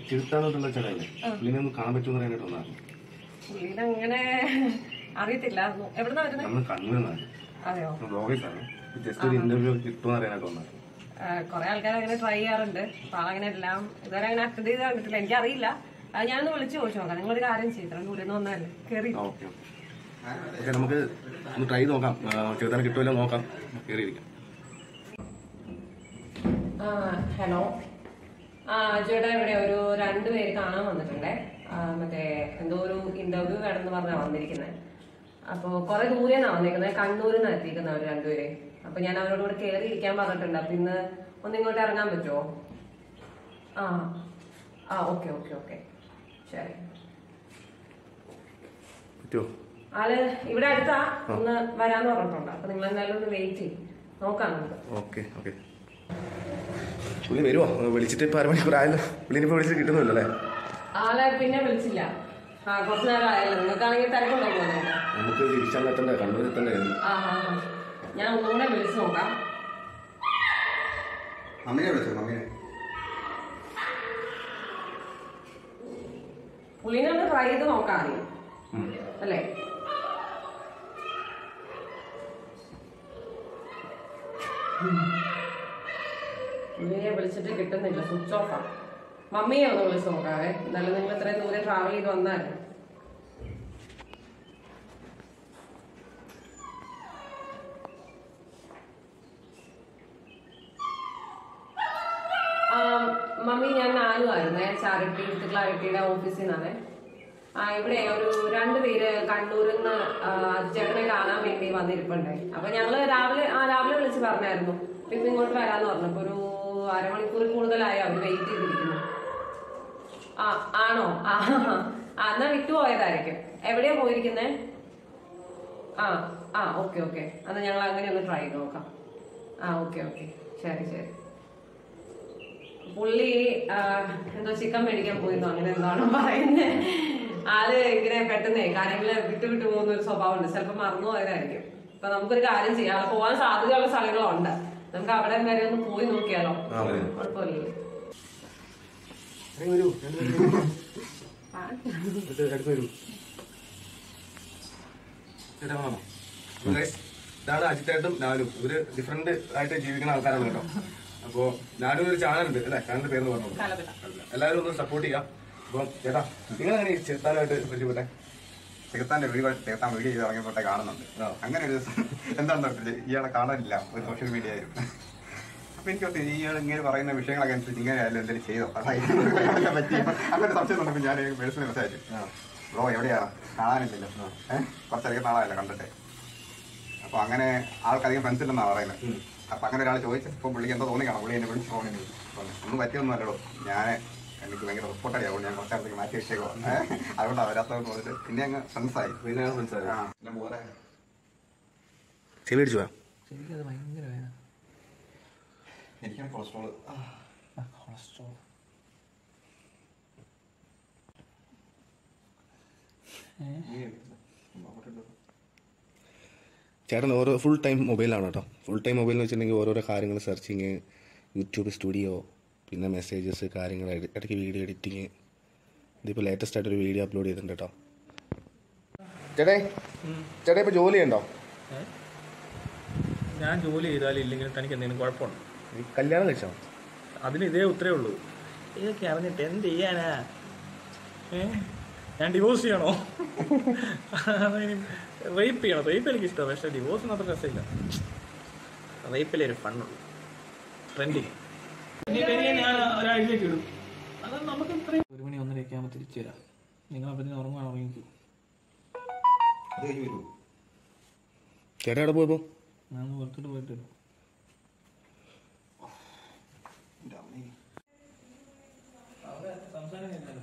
ചെറുത്താനോട്ടുള്ള ചേട്ടല്ലേ പുള്ളിനെ ഒന്ന് കാണാൻ പറ്റുമെന്ന് പറയാനായിട്ട് വന്നായിരുന്നു പുള്ളിനെ അങ്ങനെ അറിയത്തില്ല എവിടുന്നാ വരുന്നത് നമ്മൾ കണ്ണൂരിന്നാണ് അതെയോ ബ്ലോഗേഴ്സാണ് ജസ്റ്റ് ഒരു ഇന്റർവ്യൂ കിട്ടുമെന്ന് അറിയാനായിട്ട് വന്നായിരുന്നു കുറെ ആൾക്കാർ അങ്ങനെ ട്രൈ ചെയ്യാറുണ്ട് അപ്പൊ ആളങ്ങനെ എല്ലാം ഇതുവരെ അങ്ങനെ അറ്റൻഡ് ചെയ്ത് കണ്ടിട്ടില്ല എനിക്കറിയില്ല അത് ഞാനൊന്ന് വിളിച്ചു ചോദിച്ചു നോക്കാം നിങ്ങളൊരു കാര്യം ചെയ്തിട്ടുണ്ട് ഉള്ളിൽ നിന്ന് വന്നതല്ലേ കയറി ഓക്കെ ഓക്കെ നമുക്ക് ഒന്ന് ട്രൈ ചെയ്ത് നോക്കാം ചെറുതാൻ കിട്ടുമല്ലോ നോക്കാം കയറിയിരിക്കാം ഹലോ ആ ചേട്ടാ ഇവിടെ ഒരു രണ്ടുപേര് കാണാൻ വന്നിട്ടുണ്ടേ ആ, മറ്റേ എന്തോ ഒരു ഇന്റർവ്യൂ വേണമെന്ന് പറഞ്ഞാ വന്നിരിക്കുന്നത് അപ്പൊ കുറെ ദൂരെ നിന്നാ വന്നിരിക്കുന്നത് കണ്ണൂരിൽ നിന്ന് എത്തിക്കുന്നത് അവർ രണ്ടുപേരെ അപ്പൊ ഞാൻ അവരോട് കൂടെ കയറി ഇരിക്കാൻ പറഞ്ഞിട്ടുണ്ട് അപ്പൊ ഇന്ന് ഒന്ന് ഇങ്ങോട്ട് ഇറങ്ങാൻ പറ്റുമോ ആ ആ ഓക്കെ ഓക്കെ ഓക്കെ ശരി പറ്റുമോ ആള് ഇവിടെ അടുത്താ ഒന്ന് വരാന്ന് പറഞ്ഞിട്ടുണ്ട് അപ്പൊ നിങ്ങൾ എന്തായാലും ഒന്ന് വെയിറ്റ് ചെയ്യും നോക്കാം നമുക്ക് ഓക്കെ ഓക്കെ പുള്ളി വരുമോ വിളിച്ചിട്ട് ഇപ്പൊ അരമണിക്കൂർ ആയല്ലോ പുള്ളിനെ ഇപ്പൊ വിളിച്ചിട്ട് കിട്ടുന്നില്ല അല്ലേ ആളെ പിന്നെ വിളിച്ചില്ല ആ കുറച്ചു നേരം ആയല്ലോ നിങ്ങൾക്കാണെങ്കിൽ തിരക്കുണ്ടോ പോകുന്നുണ്ട് നമുക്ക് തിരിച്ചാൽ എത്തണ്ടേ കണ്ണൂർ എത്തണ്ടേ ആ ആ ആ. ഞാൻ ഒന്നുകൂടെ വിളിച്ചു നോക്കാം മമ്മീനെ വിളിച്ചോ മമ്മീനെ പുള്ളിനെ ഒന്ന് ട്രൈ ചെയ്ത് നോക്കാം ആദ്യം അല്ലേ പുള്ളിനെ വിളിച്ചിട്ട് കിട്ടുന്നില്ല സ്വിച്ച് ഓഫാ മമ്മിയെ ഒന്ന് വിളിച്ചു നോക്കാവേ എന്നാലും നിങ്ങൾ ഇത്രയും ദൂരെ ട്രാവൽ ചെയ്ത് വന്നാലും ആ, മമ്മി ഞാൻ നാലുമായിരുന്നേ ചാരിറ്റി ക്ലാരിറ്റിയുടെ ഓഫീസിൽ നിന്നാണ് ആ ഇവിടെ ഒരു രണ്ടുപേര് കണ്ണൂരിൽ നിന്ന് ചേട്ടനെ കാണാൻ വേണ്ടി വന്നിരിപ്പുണ്ടേ അപ്പൊ ഞങ്ങള് രാവിലെ ആ രാവിലെ വിളിച്ച് പറഞ്ഞായിരുന്നു അപ്പൊ ഇപ്പൊ ഇങ്ങോട്ട് വരാന്ന് പറഞ്ഞപ്പോ ഒരു അരമണിക്കൂർ കൂടുതലായി അവര് വെയിറ്റ് ചെയ്തിരിക്കുന്നു ആ ആണോ ആ ആ എന്നാ വിട്ടുപോയതായിരിക്കും എവിടെയാ പോയിരിക്കുന്നേ ആ ആ ഓക്കെ ഓക്കെ എന്നാ ഞങ്ങൾ അങ്ങനെ ഒന്ന് ട്രൈ ചെയ്ത് നോക്കാം ആ ഓക്കെ ഓക്കെ ശരി ശരി പുള്ളി ആ, എന്തോ ചിക്കൻ മേടിക്കാൻ പോയിരുന്നു അങ്ങനെ എന്താണോ പറയുന്നത് ആള് ഇങ്ങനെ പെട്ടെന്ന് കാര്യങ്ങള് വിട്ടു വിട്ടു പോകുന്ന ഒരു സ്വഭാവമുണ്ട് ചിലപ്പോ മറന്നു പോയതായിരിക്കും അപ്പൊ നമുക്കൊരു കാര്യം ചെയ്യാം ആള് പോകാൻ സാധ്യതയുള്ള സ്ഥലങ്ങളുണ്ട് നമുക്ക് അവിടെ വരെ ഒന്ന് പോയി നോക്കിയാലോ ആ, വരൂ. കുഴപ്പമില്ലല്ലോ വരൂ ആ. അടുത്ത് വരൂ ചേട്ടാ വാ. Guys, ഇതാണ് അജിത്തായിട്ടും ഞാനും ഇവര് ഡിഫറെന്റ് ആയിട്ട് ജീവിക്കുന്ന ആൾക്കാരാണ് കേട്ടോ അപ്പോ ഞാനും ഒരു ചാനൽ ഉണ്ട് അല്ലെ ചാനലിന്റെ പേര് പറഞ്ഞു കലപില. എല്ലാവരും ഒന്ന് സപ്പോർട്ട് ചെയ്യാം അപ്പൊ ചേട്ടാ നിങ്ങൾ അങ്ങനെ ഈ ചെറുത്താനായിട്ട് പരിചയപ്പെട്ടെ തികത്താന്റെ വീഡിയോ തികത്താൻ വീഡിയോ ചെയ്ത് ഇറങ്ങിയപ്പോട്ടെ കാണുന്നുണ്ട് ആ. അങ്ങനെ ഒരു ദിവസം എന്താണെന്ന് അറിയില്ല ഇയാളെ കാണാനില്ല ഒരു സോഷ്യൽ മീഡിയ ആയിരുന്നു അപ്പൊ എനിക്ക് തോന്നി ഇയാൾ ഇങ്ങനെ പറയുന്ന വിഷയങ്ങളൊക്കെ അനുസരിച്ച് ഇങ്ങനെ ആയാലും എന്തെങ്കിലും ചെയ്തോ അതായത് പറ്റി അങ്ങനെ സംശയം തോന്നുമ്പോൾ ഞാൻ പേഴ്സണൽ മെസ്സേജ് ബ്രോ എവിടെയാണ് കാണാനില്ലല്ലോ ഏഹ് കുറച്ചധികം നാളായല്ലോ കണ്ടിട്ട് അപ്പൊ അങ്ങനെ ആൾക്കധികം ഫ്രണ്ട്സ് ഇല്ലെന്നാണ് പറയുന്നത് അപ്പൊ അങ്ങനെ ഒരാൾ ചോദിച്ചപ്പോൾ പുള്ളിക്ക് എന്തോ തോന്നി കാണാം പുള്ളി എന്നെ വിളിച്ച് ഫോണിൽ ഒന്നും പറ്റിയൊന്നും അല്ലടോ ഞാൻ എനിക്ക് ഭയങ്കര റിപ്പോർട്ടടി അതുകൊണ്ട് ഞാൻ കുറച്ചേരത്തേക്ക് മാറ്റി വെച്ചേക്കോ അതുകൊണ്ട് അവരാത്തവർക്ക് തോന്നിട്ട് പിന്നെ അങ്ങ് ഫ്രണ്ട്സായി പിന്നെ മനസ്സിലായി ആ പിന്നെ പോരാ ചെവി അടിച്ചു പോയാ ശരിക്കത് ഭയങ്കര വേദന എനിക്കാണ് കൊളസ്ട്രോള് കൊളസ്ട്രോൾ ചേട്ടൻ ഓരോ ഫുൾ ടൈം മൊബൈലാണ് കേട്ടോ ഫുൾ ടൈം മൊബൈൽ എന്ന് വെച്ചിട്ടുണ്ടെങ്കിൽ ഓരോരോ കാര്യങ്ങൾ സെർച്ചിങ് യൂട്യൂബ് സ്റ്റുഡിയോ പിന്നെ മെസ്സേജസ് കാര്യങ്ങൾ എഡി- ഇടയ്ക്ക് വീഡിയോ എഡിറ്റിങ് ഇതിപ്പോൾ ലേറ്റസ്റ്റ് ആയിട്ട് ഒരു വീഡിയോ അപ്ലോഡ് ചെയ്തിട്ടുണ്ട് കേട്ടോ ചേട്ടേ ചേട്ടാ ഇപ്പോൾ ജോലി ഉണ്ടോ ഏ? ഞാൻ ജോലി ചെയ്താലും ഇല്ലെങ്കിലും തനിക്ക് എന്തെങ്കിലും കുഴപ്പമുണ്ടോ ഈ കല്യാണം കഴിച്ചോ അതിന് ഇതേ ഉത്തരേ ഉള്ളൂ ഇതൊക്കെ അറിഞ്ഞിട്ട് എന്ത് ചെയ്യാനാ ഏ ഞാൻ ഡിവോഴ്സ് ചെയ്യണോ റേപ്പ് ചെയ്യണോ റേപ്പ് എനിക്ക് ഇഷ്ടമാണ് പക്ഷേ ഡിവോഴ്സിന് അത്ര രസമില്ല റേപ്പിലെ ഒരു ഫണ്ണുള്ളൂ ട്രെൻഡിങ് ഞാൻ ഒരാഴ്ചയ്ക്ക് ഇടും അത് നമുക്ക് ഇത്രയും ഒരു മണി ഒന്നരയൊക്കെ ആകുമ്പോൾ തിരിച്ചു തരാം നിങ്ങൾ അപ്പത്തിന് ഉറങ്ങുവാണ് ഉറങ്ങിക്കൂ അത് കഴിഞ്ഞ് വരൂ ചേട്ടാ എവിടെ പോയപ്പോൾ ഞാൻ പുറത്തോട്ട് പോയിട്ട് വരും സംസാരം കേൾക്കാലോ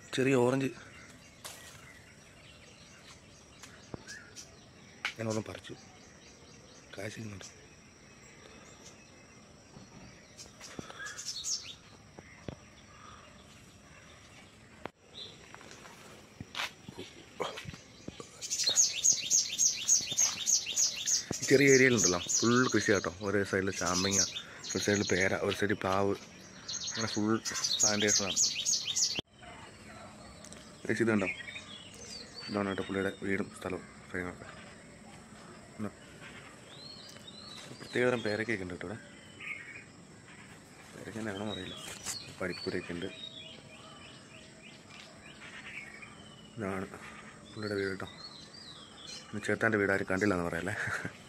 ചെറിയ ഓറഞ്ച് ഞാനൊന്നും പറിച്ചു കാശിക്കുന്നുണ്ട് ഈ ചെറിയ ഏരിയയിലുണ്ടല്ലോ ഫുൾ കൃഷി കേട്ടോ ഒരു സൈഡിൽ ചാമ്പങ്ങ ഒരു സൈഡിൽ പേര ഒരു സൈഡിൽ പ്ലാവ് അങ്ങനെ ഫുൾ പ്ലാന്റേഷനാണ് ചേച്ചി ഇതുണ്ടോ ഇതാണ് കേട്ടോ പുള്ളിയുടെ വീടും സ്ഥലവും ഫ്രെയിമൊക്കെ ഉണ്ടോ? പ്രത്യേകതരം പേരക്കൊക്കെ ഉണ്ട് കേട്ടോ ഇവിടെ പേരക്ക എന്നാണോ അറിയില്ല പരിപ്പൂരൊക്കെ ഉണ്ട് ഇതാണ് പുള്ളിയുടെ വീട് കേട്ടോ ഇന്ന് ചേട്ടാൻ്റെ വീട് ആരും കണ്ടില്ല എന്ന് പറയാല്ലേ